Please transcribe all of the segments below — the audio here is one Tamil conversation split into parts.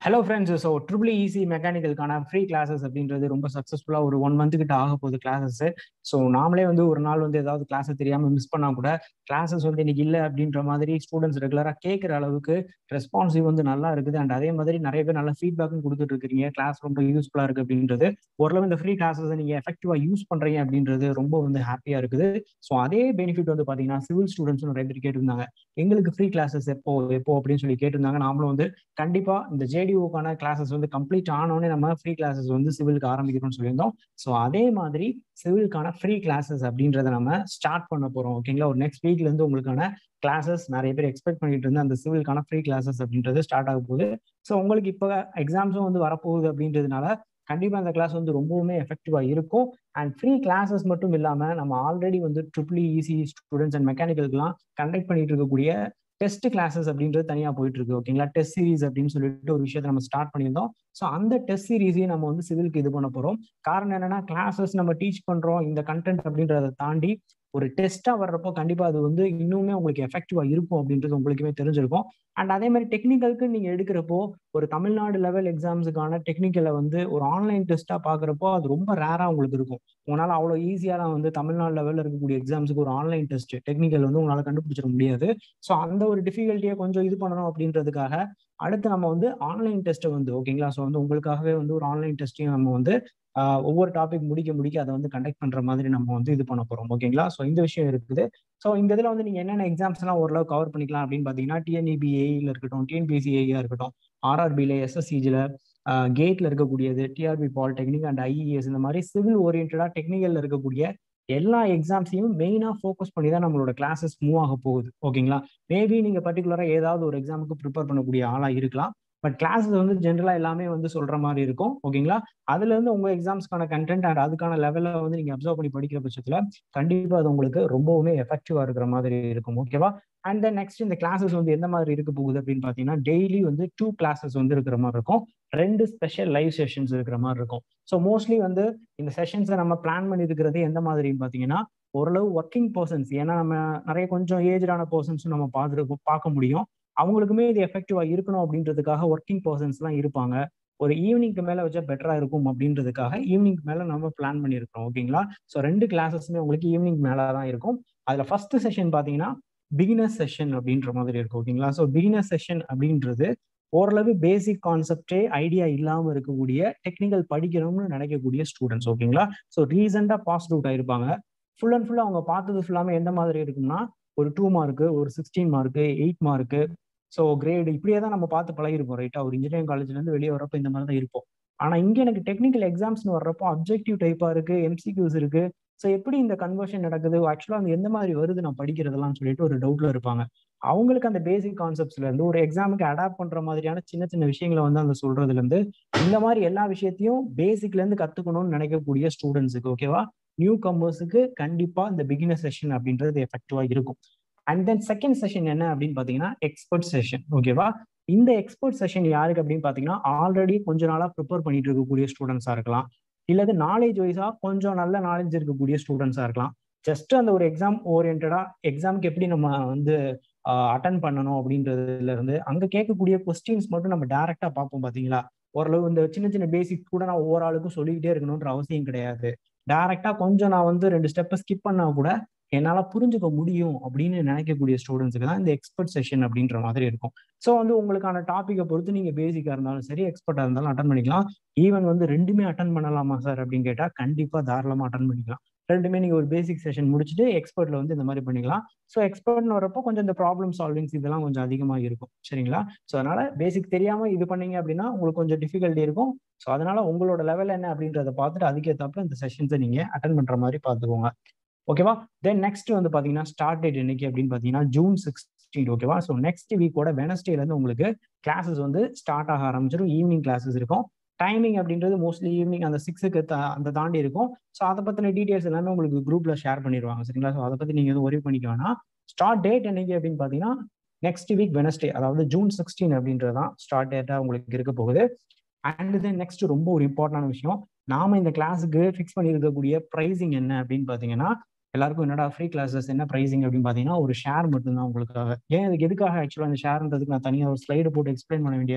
hello friends so triple EC மெக்கானிக்கலுக்கான ஃப்ரீ கிளாஸஸ் அப்படின்றது ரொம்ப சக்ஸஸ்ஃபுல்லாக ஒரு ஒன் மந்த் கிட்ட ஆக போகுது கிளாஸஸ் ஸோ நாமளே வந்து ஒரு நாள் வந்து ஏதாவது கிளாஸை தெரியாமல் மிஸ் பண்ணா கூட கிளாஸஸ் வந்து இன்னைக்கு இல்லை அப்படின்ற மாதிரி ஸ்டூடெண்ட்ஸ் ரெகுலராக கேட்குற அளவுக்கு ரெஸ்பான்சிவ் வந்து நல்லா இருக்குது அண்ட் அதே மாதிரி நிறைய பேர் நல்ல ஃபீட்பேக்கும் கொடுத்துட்டு இருக்கிறீங்க கிளாஸ் ரொம்ப யூஸ்ஃபுல்லாக இருக்குது அப்படின்றது ஓரளவு இந்த ஃப்ரீ கிளாஸஸ் நீங்கள் எஃபெக்டிவாக யூஸ் பண்ணுறீங்க அப்படின்றது ரொம்ப வந்து ஹாப்பியாக இருக்குது ஸோ அதே பெனிஃபிட் வந்து பார்த்தீங்கன்னா சிவில் ஸ்டூடெண்ட்ஸும் நிறைய பேர் கேட்டிருந்தாங்க எங்களுக்கு ஃப்ரீ கிளாஸஸ் எப்போ எப்போ அப்படின்னு சொல்லி கேட்டிருந்தாங்க நாமளும் வந்து கண்டிப்பாக இந்த ஜேடிஓக்கான கிளாஸஸ் வந்து கம்ப்ளீட் ஆனோடனே நம்ம ஃப்ரீ கிளாஸஸ் வந்து சிவிலுக்கு ஆரம்பிக்கிறோம்னு சொல்லியிருந்தோம் ஸோ அதே மாதிரி சிவிலுக்கான ஃப்ரீ கிளாஸஸ் அப்படின்றத நம்ம ஸ்டார்ட் பண்ண போகிறோம் ஓகேங்களா ஒரு நெக்ஸ்ட் வீக்ல இருந்து உங்களுக்கான கிளாஸஸ் நிறைய பேர் எக்ஸ்பெக்ட் பண்ணிட்டு இருந்த அந்த சிவிலுக்கான ஃப்ரீ கிளாஸஸ் அப்படின்றது ஸ்டார்ட் ஆக போகுது ஸோ உங்களுக்கு இப்போ எக்ஸாம்ஸும் வந்து வரப்போகுது அப்படின்றதுனால கண்டிப்பாக அந்த கிளாஸ் வந்து ரொம்பவுமே எஃபெக்டிவாக இருக்கும் அண்ட் ஃப்ரீ கிளாஸஸ் மட்டும் இல்லாமல் நம்ம ஆல்ரெடி வந்து ட்ரிபிள் இசி ஸ்டூடெண்ட்ஸ் அண்ட் மெக்கானிக்கலுக்குலாம் கண்டக்ட் பண்ணிட்டு இருக்கக்கூடிய டெஸ்ட் கிளாஸஸ் அப்படின்றது தனியாக போயிட்டு இருக்கு ஓகேங்களா டெஸ்ட் சீரிஸ் அப்படின்னு சொல்லிட்டு ஒரு விஷயத்தை நம்ம ஸ்டார்ட் பண்ணியிருந்தோம் ஸோ அந்த டெஸ்ட் சீரீஸையும் நம்ம வந்து சிவிலுக்கு இது பண்ண போகிறோம் காரணம் என்னன்னா கிளாஸஸ் நம்ம டீச் பண்ணுறோம் இந்த கண்டென்ட் அப்படின்றத தாண்டி ஒரு டெஸ்டா வர்றப்போ கண்டிப்பா அது வந்து இன்னுமே உங்களுக்கு எஃபெக்டிவா இருக்கும் அப்படின்றது உங்களுக்குமே தெரிஞ்சிருக்கும் அண்ட் அதே மாதிரி டெக்னிக்கலுக்கு நீங்க எடுக்கிறப்போ ஒரு தமிழ்நாடு லெவல் எக்ஸாம்ஸுக்கான டெக்னிக்கலை வந்து ஒரு ஆன்லைன் டெஸ்டா பாக்குறப்போ அது ரொம்ப ரேரா உங்களுக்கு இருக்கும் உங்களால அவ்வளவு ஈஸியா வந்து தமிழ்நாடு லெவலில் இருக்கக்கூடிய எக்ஸாம்ஸுக்கு ஒரு ஆன்லைன் டெஸ்ட் டெக்னிக்கல் வந்து உங்களால கண்டுபிடிச்சிட முடியாது ஸோ அந்த ஒரு டிஃபிகல்ட்டியை கொஞ்சம் இது பண்ணணும் அப்படின்றதுக்காக அடுத்து நம்ம வந்து ஆன்லைன் டெஸ்ட்டை வந்து ஓகேங்களா ஸோ வந்து உங்களுக்காகவே வந்து ஒரு ஆன்லைன் டெஸ்ட்டையும் நம்ம வந்து ஒவ்வொரு டாபிக் முடிக்க முடிக்க அதை வந்து கண்டக்ட் பண்ற மாதிரி நம்ம வந்து இது பண்ண போறோம் ஓகேங்களா ஸோ இந்த விஷயம் இருக்குது ஸோ இந்த இதில் வந்து நீங்க என்னென்ன எக்ஸாம்ஸ் எல்லாம் ஓரளவு கவர் பண்ணிக்கலாம் அப்படின்னு பாத்தீங்கன்னா டிஎன்இபிஏல இருக்கட்டும் டிஎன்பிசிஏயா இருக்கட்டும் ஆர்ஆர்பில எஸ்எஸ்சிஜில கேட்ல இருக்கக்கூடியது டிஆர்பி பாலிடெக்னிக் அண்ட் ஐஇஎஸ் இந்த மாதிரி சிவில் ஓரியன்டா டெக்னிக்கல்ல இருக்கக்கூடிய எல்லா எக்ஸாம்ஸையும் மெயினா ஃபோக்கஸ் பண்ணி தான் நம்மளோட கிளாஸஸ் மூவ் ஆக போகுது ஓகேங்களா மேபி நீங்க பர்டிகுலரா ஏதாவது ஒரு எக்ஸாமுக்கு ப்ரிப்பேர் பண்ணக்கூடிய ஆளா இருக்கலாம் பட் கிளாஸஸ் வந்து ஜென்ரலா எல்லாமே வந்து சொல்ற மாதிரி இருக்கும் ஓகேங்களா அதுல இருந்து உங்க எக்ஸாம்ஸ்க்கான கண்டென்ட் அண்ட் அதுக்கான லெவல்ல வந்து நீங்க அப்சர்வ் பண்ணி படிக்கிற பட்சத்துல கண்டிப்பா அது உங்களுக்கு ரொம்பவுமே எஃபெக்டிவா இருக்கிற மாதிரி இருக்கும் ஓகேவா அண்ட் தென் நெக்ஸ்ட் இந்த கிளாஸஸ் வந்து எந்த மாதிரி இருக்க போகுது அப்படின்னு பாத்தீங்கன்னா டெய்லி வந்து டூ கிளாஸஸ் வந்து இருக்கிற மாதிரி இருக்கும் ரெண்டு ஸ்பெஷல் லைவ் செஷன்ஸ் இருக்கிற மாதிரி இருக்கும் ஸோ மோஸ்ட்லி வந்து இந்த செஷன்ஸை நம்ம பிளான் பண்ணி இருக்கிறது எந்த மாதிரின்னு பாத்தீங்கன்னா ஓரளவு ஒர்க்கிங் பர்சன்ஸ் ஏன்னா நம்ம நிறைய கொஞ்சம் ஏஜ்டான பர்சன்ஸும் நம்ம பார்த்துருக்கோம் பார்க்க முடியும் அவங்களுக்குமே இது எஃபெக்டிவா இருக்கணும் அப்படின்றதுக்காக ஒர்க்கிங் பர்சன்ஸ் எல்லாம் இருப்பாங்க ஒரு ஈவினிங்க்கு மேல வச்சா பெட்டரா இருக்கும் அப்படின்றதுக்காக ஈவினிங் மேல நம்ம பிளான் பண்ணியிருக்கோம் ஓகேங்களா ஸோ ரெண்டு கிளாஸஸ்மே உங்களுக்கு ஈவினிங் மேல தான் இருக்கும் அதுல ஃபர்ஸ்ட் செஷன் பாத்தீங்கன்னா பிகினர் செஷன் அப்படின்ற மாதிரி இருக்கும் ஓகேங்களா ஸோ பிகினர் செஷன் அப்படின்றது ஓரளவு பேசிக் கான்செப்டே ஐடியா இல்லாம இருக்கக்கூடிய டெக்னிக்கல் படிக்கணும்னு நினைக்கக்கூடிய ஸ்டூடெண்ட்ஸ் ஓகேங்களா ஸோ ரீசெண்டா பாஸ் அவுட் ஆயிருப்பாங்க ஃபுல் அண்ட் ஃபுல்லா அவங்க பார்த்தது ஃபுல்லாமே எந்த மாதிரி இருக்கும்னா ஒரு டூ மார்க்கு ஒரு sixteen mark eight mark so grade இப்படியே தான் நம்ம பார்த்து பழகிருப்போம் ரைட்டா ஒரு இன்ஜினியரிங் காலேஜ்ல இருந்து வெளியே வரப்போ இந்த மாதிரி தான் இருப்போம் ஆனா இங்க எனக்கு டெக்னிக்கல் எக்ஸாம்ஸ்னு வர்றப்போ அப்ஜெக்டிவ் டைப்பா இருக்கு எம்சிக்யூஸ் இருக்கு ஸோ எப்படி இந்த கன்வர்ஷன் நடக்குது ஆக்சுவலா அந்த எந்த மாதிரி வருது நான் படிக்கிறதெல்லாம் சொல்லிட்டு ஒரு டவுட்ல இருப்பாங்க அவங்களுக்கு அந்த பேசிக் கான்செப்ட்ஸ்ல இருந்து ஒரு எக்ஸாமுக்கு அடாப்ட் பண்ற மாதிரியான சின்ன சின்ன விஷயங்களை வந்து அந்த சொல்றதுல இருந்து இந்த மாதிரி எல்லா விஷயத்தையும் பேசிக்ல இருந்து கத்துக்கணும்னு நினைக்கக்கூடிய ஸ்டூடெண்ட்ஸுக்கு ஓகேவா நியூ கமர்ஸுக்கு கண்டிப்பா இந்த பிகினர் செஷன் அப்படின்றது எஃபெக்டிவா இருக்கும் அண்ட் தென் செகண்ட் செஷன் என்ன அப்படின்னு பாத்தீங்கன்னா எக்ஸ்பர்ட் செஷன் ஓகேவா இந்த எக்ஸ்பர்ட் செஷன் யாருக்கு அப்படின்னு பாத்தீங்கன்னா ஆல்ரெடி கொஞ்ச நாளா ப்ரிப்பேர் பண்ணிட்டு இருக்கக்கூடிய ஸ்டூடெண்ட்ஸா இருக்கலாம் இல்லது நாலேஜ் வைஸா கொஞ்சம் நல்ல நாலேஜ் இருக்கக்கூடிய ஸ்டூடெண்ட்ஸா இருக்கலாம் ஜஸ்ட் அந்த ஒரு எக்ஸாம் ஓரியன்டா எக்ஸாமுக்கு எப்படி நம்ம வந்து அட்டன் பண்ணணும் அப்படின்றதுல இருந்து அங்க கேட்கக்கூடிய கொஸ்டின்ஸ் மட்டும் நம்ம டைரக்டா பார்ப்போம் பாத்தீங்களா ஓரளவு இந்த சின்ன சின்ன பேசிக் கூட நான் ஒவ்வொரு ஆளுக்கும் சொல்லிக்கிட்டே இருக்கணும்ன்ற அவசியம் கிடையாது டைரக்டா கொஞ்சம் நான் வந்து ரெண்டு ஸ்டெப்பை ஸ்கிப் பண்ணா கூட என்னால புரிஞ்சுக்க முடியும் அப்படின்னு நினைக்கக்கூடிய ஸ்டூடெண்ட்ஸுக்கு தான் இந்த எக்ஸ்பர்ட் செஷன் அப்படின்ற மாதிரி இருக்கும் ஸோ வந்து உங்களுக்கான டாப்பிக்கை பொறுத்து நீங்க பேசிக்கா இருந்தாலும் சரி எக்ஸ்பர்ட்டா இருந்தாலும் அட்டன் பண்ணிக்கலாம் ஈவன் வந்து ரெண்டுமே அட்டன் பண்ணலாமா சார் அப்படின்னு கேட்டா கண்டிப்பா தாராளமா அட்டன் பண்ணிக்கலாம் ரெண்டுமே நீங்க ஒரு பேசிக் செஷன் முடிச்சுட்டு எக்ஸ்பர்ட்ல வந்து இந்த மாதிரி பண்ணிக்கலாம் ஸோ எக்ஸ்பர்ட்னு வரப்போ கொஞ்சம் இந்த ப்ராப்ளம் சால்விங்ஸ் இதெல்லாம் கொஞ்சம் அதிகமாக இருக்கும் சரிங்களா ஸோ அதனால பேசிக் தெரியாம இது பண்ணீங்க அப்படின்னா உங்களுக்கு கொஞ்சம் டிஃபிகல்ட்டி இருக்கும் ஸோ அதனால உங்களோட லெவல் என்ன அப்படின்றத பார்த்துட்டு அதுக்கேற்றாப்புல இந்த செஷன்ஸை நீங்க அட்டன் பண்ற மாதிரி பார்த்துக்கோங்க ஓகேவா தென் நெக்ஸ்ட் வந்து பாத்தீங்கன்னா ஸ்டார்ட் டேட் என்னைக்கு அப்படின்னு பாத்தீங்கன்னா ஜூன் சிக்ஸ்டீன் ஓகேவா ஸோ நெக்ஸ்ட் வீக்கோட வெனஸ்டேல இருந்து உங்களுக்கு கிளாஸஸ் வந்து ஸ்டார்ட் ஆக ஆரம்பிச்சிடும் ஈவினிங் கிளாஸஸ் இருக்கும் டைமிங் அப்படின்றது மோஸ்ட்லி ஈவினிங் அந்த சிக்ஸுக்கு அந்த தாண்டி இருக்கும் ஸோ அதை பத்தின டீடைல்ஸ் எல்லாமே உங்களுக்கு குரூப்ல ஷேர் பண்ணிடுவாங்க சரிங்களா ஸோ அதை பத்தி நீங்க எதுவும் ஒரி பண்ணிக்க வேணாம் ஸ்டார்ட் டேட் என்னைக்கு அப்படின்னு பாத்தீங்கன்னா நெக்ஸ்ட் வீக் வெனஸ்டே அதாவது ஜூன் சிக்ஸ்டீன் அப்படின்றதான் ஸ்டார்ட் டேட்டா உங்களுக்கு இருக்க போகுது அண்ட் தென் நெக்ஸ்ட் ரொம்ப ஒரு இம்பார்ட்டன்டான விஷயம் நாம இந்த கிளாஸுக்கு ஃபிக்ஸ் பண்ணியிருக்கக்கூடிய ப்ரைசிங் என்ன அப்படின்னு பாத்தீங்கன்னா எல்லாருக்கும் என்னடா ஃப்ரீ கிளாஸஸ் என்ன ப்ரைசிங் அப்படின்னு பார்த்தீங்கன்னா ஒரு ஷேர் மட்டும்தான் உங்களுக்காக ஏன் அதுக்கு எதுக்காக ஆக்சுவலாக அந்த ஷேர்ன்றதுக்கு நான் தனியாக ஒரு ஸ்லைடு போட்டு எக்ஸ்பிளைன் பண்ண வேண்டிய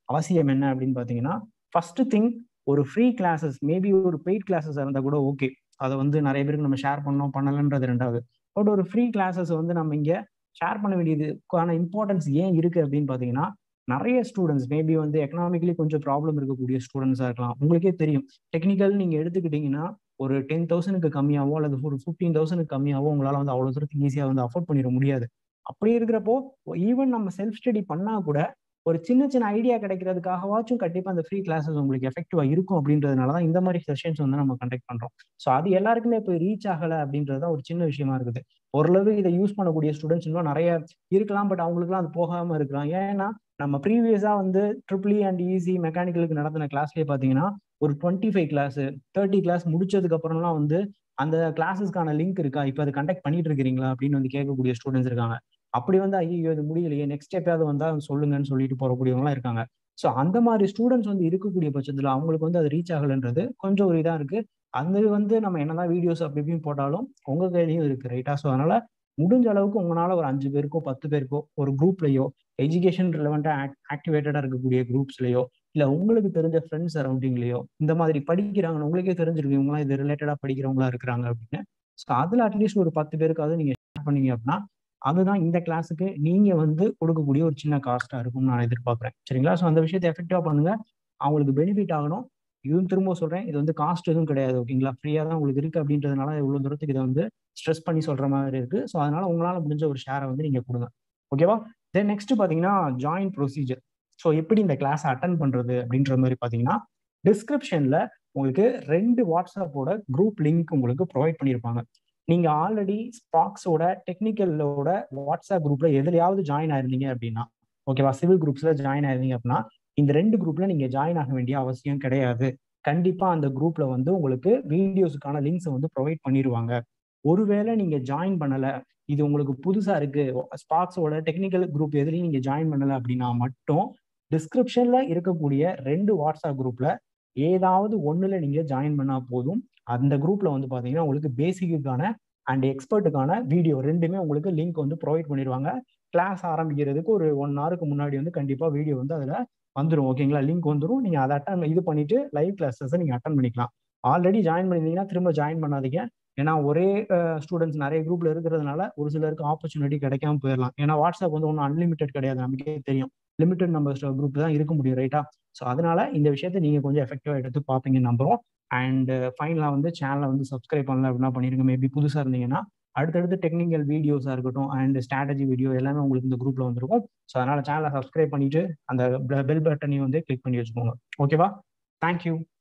அவசியம் என்ன அப்படின்னு பார்த்தீங்கன்னா ஃபர்ஸ்ட் திங் ஒரு ஃப்ரீ கிளாஸஸ் மேபி ஒரு பெய்ட் கிளாஸஸ் இருந்தால் கூட ஓகே அதை வந்து நிறைய பேருக்கு நம்ம ஷேர் பண்ணோம் பண்ணலன்றது ரெண்டாவது பட் ஒரு ஃப்ரீ கிளாஸஸ் வந்து நம்ம இங்கே ஷேர் பண்ண வேண்டியதுக்கான இம்பார்ட்டன்ஸ் ஏன் இருக்கு அப்படின்னு பார்த்தீங்கன்னா நிறைய ஸ்டூடெண்ட்ஸ் மேபி வந்து எக்கனாமிக்கலி கொஞ்சம் ப்ராப்ளம் இருக்கக்கூடிய ஸ்டூடெண்ட்ஸாக இருக்கலாம் உங்களுக்கே தெரியும் டெக்னிக்கல் நீங்கள் எடுத்துக்கிட்டீங்கன்னா ஒரு டென் தௌசண்ட்க்கு கம்மியாவோ அல்லது ஒரு ஃபிஃப்டீன் தௌசண்ட்க்கு கம்மியாவோ உங்களால் வந்து அவ்வளோ தூரத்துக்கு ஈஸியாக வந்து அஃபோர்ட் பண்ணிட முடியாது அப்படி இருக்கிறப்போ ஈவன் நம்ம செல்ஃப் ஸ்டடி பண்ணா கூட ஒரு சின்ன சின்ன ஐடியா கிடைக்கிறதுக்காகவாச்சும் கண்டிப்பாக அந்த ஃப்ரீ கிளாஸஸ் உங்களுக்கு எஃபெக்டிவா இருக்கும் அப்படின்றதுனால தான் இந்த மாதிரி செஷன்ஸ் வந்து நம்ம கண்டக்ட் பண்றோம் ஸோ அது எல்லாருக்குமே இப்போ ரீச் ஆகலை அப்படின்றது தான் ஒரு சின்ன விஷயமா இருக்குது ஓரளவு இதை யூஸ் பண்ணக்கூடிய ஸ்டூடெண்ட்ஸ் இன்னும் நிறைய இருக்கலாம் பட் அவங்களுக்குலாம் அது போகாம இருக்கலாம் ஏன்னா நம்ம ப்ரீவியஸா வந்து ட்ரிபிள் அண்ட் ஈஸி மெக்கானிக்கலுக்கு நடத்தின கிளாஸ்லேயே பார்த்தீங்கன்னா ஒரு twenty five class thirty class முடிச்சதுக்கு அப்புறம்லாம் வந்து அந்த கிளாஸஸ்க்கான லிங்க் இருக்கா இப்போ அது கண்டக்ட் பண்ணிட்டு இருக்கிறீங்களா அப்படின்னு வந்து கேட்கக்கூடிய ஸ்டூடெண்ட்ஸ் இருக்காங்க அப்படி வந்து ஐயோ இது முடியலையே நெக்ஸ்ட் எப்பயாவது வந்தால் சொல்லுங்கன்னு சொல்லிட்டு போறக்கூடியவங்களாம் இருக்காங்க ஸோ அந்த மாதிரி ஸ்டூடெண்ட்ஸ் வந்து இருக்கக்கூடிய பட்சத்தில் அவங்களுக்கு வந்து அது ரீச் ஆகலைன்றது கொஞ்சம் ஒரு இதாக இருக்கு அது வந்து நம்ம என்னதான் வீடியோஸ் அப்படி இப்படின்னு போட்டாலும் உங்க கையிலையும் இருக்கு ரைட்டா ஸோ அதனால முடிஞ்ச அளவுக்கு உங்களால ஒரு அஞ்சு பேருக்கோ பத்து பேருக்கோ ஒரு குரூப்லயோ எஜுகேஷன் ரிலவெண்டா ஆக்டிவேட்டடா இருக்கக்கூடிய குரூப்ஸ்லயோ இல்ல உங்களுக்கு தெரிஞ்ச ஃப்ரெண்ட்ஸ் சரௌண்டிங்லயோ இந்த மாதிரி படிக்கிறாங்க உங்களுக்கே தெரிஞ்சிருக்கு இவங்களாம் இது ரிலேட்டடா படிக்கிறவங்களா இருக்கிறாங்க அப்படின்னு ஸோ அதுல அட்லீஸ்ட் ஒரு பத்து பேருக்காவது நீங்க ஷேர் பண்ணீங்க அப்படின்னா அதுதான் இந்த கிளாஸுக்கு நீங்க வந்து கொடுக்கக்கூடிய ஒரு சின்ன காஸ்டா இருக்கும்னு நான் எதிர்பார்க்குறேன் சரிங்களா ஸோ அந்த விஷயத்தை எஃபெக்டிவா பண்ணுங்க அவங்களுக்கு பெனிஃபிட் ஆகணும் இதுவும் திரும்ப சொல்றேன் இது வந்து காஸ்ட் எதுவும் கிடையாது ஓகேங்களா ஃப்ரீயா தான் உங்களுக்கு இருக்கு அப்படின்றதுனால இவ்வளவு தூரத்துக்கு இதை வந்து ஸ்ட்ரெஸ் பண்ணி சொல்ற மாதிரி இருக்கு ஸோ அதனால உங்களால முடிஞ்ச ஒரு ஷேரை வந்து நீங்க கொடுங்க ஓகேவா தென் நெக்ஸ்ட் பாத்தீங்கன்னா ஜாயின் ப்ரொசீஜர் ஸோ எப்படி இந்த கிளாஸ் அட்டன் பண்றது அப்படின்ற மாதிரி பாத்தீங்கன்னா டிஸ்கிரிப்ஷன்ல உங்களுக்கு ரெண்டு வாட்ஸ்அப்போட குரூப் லிங்க் உங்களுக்கு ப்ரொவைட் பண்ணியிருப்பாங்க நீங்க ஆல்ரெடி ஸ்பாக்ஸோட டெக்னிக்கலோட வாட்ஸ்அப் குரூப்ல எதுலையாவது ஜாயின் ஆயிருந்தீங்க அப்படின்னா ஓகேவா சிவில் குரூப்ஸ்ல ஜாயின் ஆயிருந்தீங்க அப்படின்னா இந்த ரெண்டு குரூப்ல நீங்க ஜாயின் ஆக வேண்டிய அவசியம் கிடையாது கண்டிப்பா அந்த குரூப்ல வந்து உங்களுக்கு வீடியோஸுக்கான லிங்க்ஸ் வந்து ப்ரொவைட் பண்ணிடுவாங்க ஒருவேளை நீங்க ஜாயின் பண்ணல இது உங்களுக்கு புதுசா இருக்கு ஸ்பாக்ஸோட டெக்னிக்கல் குரூப் எதுலையும் நீங்க ஜாயின் பண்ணல அப்படின்னா மட்டும் டிஸ்கிரிப்ஷன்ல இருக்கக்கூடிய ரெண்டு வாட்ஸ்அப் குரூப்ல ஏதாவது ஒண்ணுல நீங்க ஜாயின் பண்ணா போதும் அந்த குரூப்ல வந்து பாத்தீங்கன்னா உங்களுக்கு பேசிக்குக்கான அண்ட் எக்ஸ்பர்ட்டுக்கான வீடியோ ரெண்டுமே உங்களுக்கு லிங்க் வந்து ப்ரொவைட் பண்ணிடுவாங்க கிளாஸ் ஆரம்பிக்கிறதுக்கு ஒரு ஒன் ஹவருக்கு முன்னாடி வந்து கண்டிப்பா வீடியோ வந்து அதுல வந்துடும் ஓகேங்களா லிங்க் வந்துடும் நீங்க அதை அட்டன் இது பண்ணிட்டு லைவ் கிளாஸஸ் நீங்க அட்டன் பண்ணிக்கலாம் ஆல்ரெடி ஜாயின் பண்ணியிருந்தீங்கன்னா திரும்ப ஜாயின் பண்ணாதீங்க ஏன்னா ஒரே ஸ்டூடெண்ட்ஸ் நிறைய குரூப்ல இருக்கிறதுனால ஒரு சிலருக்கு ஆப்பர்ச்சுனிட்டி கிடைக்காம போயிடலாம் ஏன்னா வாட்ஸ்அப் வந்து ஒன்றும் அன்லிமிட்டெட் கிடையாது நமக்கே தெரியும் லிமிடெட் நம்பர்ஸ் குரூப் தான் இருக்க முடியும் ரைட்டா ஸோ அதனால இந்த விஷயத்தை நீங்க கொஞ்சம் எஃபெக்டிவா எடுத்து பார்ப்பீங்க நம்புறோம் அண்ட் ஃபைனலாக வந்து சேனலை வந்து சப்ஸ்கிரைப் பண்ணல அப்படின்னா பண்ணிருங்க மேபி புதுசாக இருந்தீங்கன்னா அடுத்தடுத்து டெக்னிக்கல் வீடியோஸாக இருக்கட்டும் அண்ட் ஸ்ட்ராட்டஜி வீடியோ எல்லாமே உங்களுக்கு இந்த குரூப்ல வந்துருக்கும் ஸோ அதனால சேனலை சப்ஸ்கிரைப் பண்ணிட்டு அந்த பெல் பட்டனையும் வந்து கிளிக் பண்ணி வச்சுக்கோங்க ஓகேவா தேங்க்யூ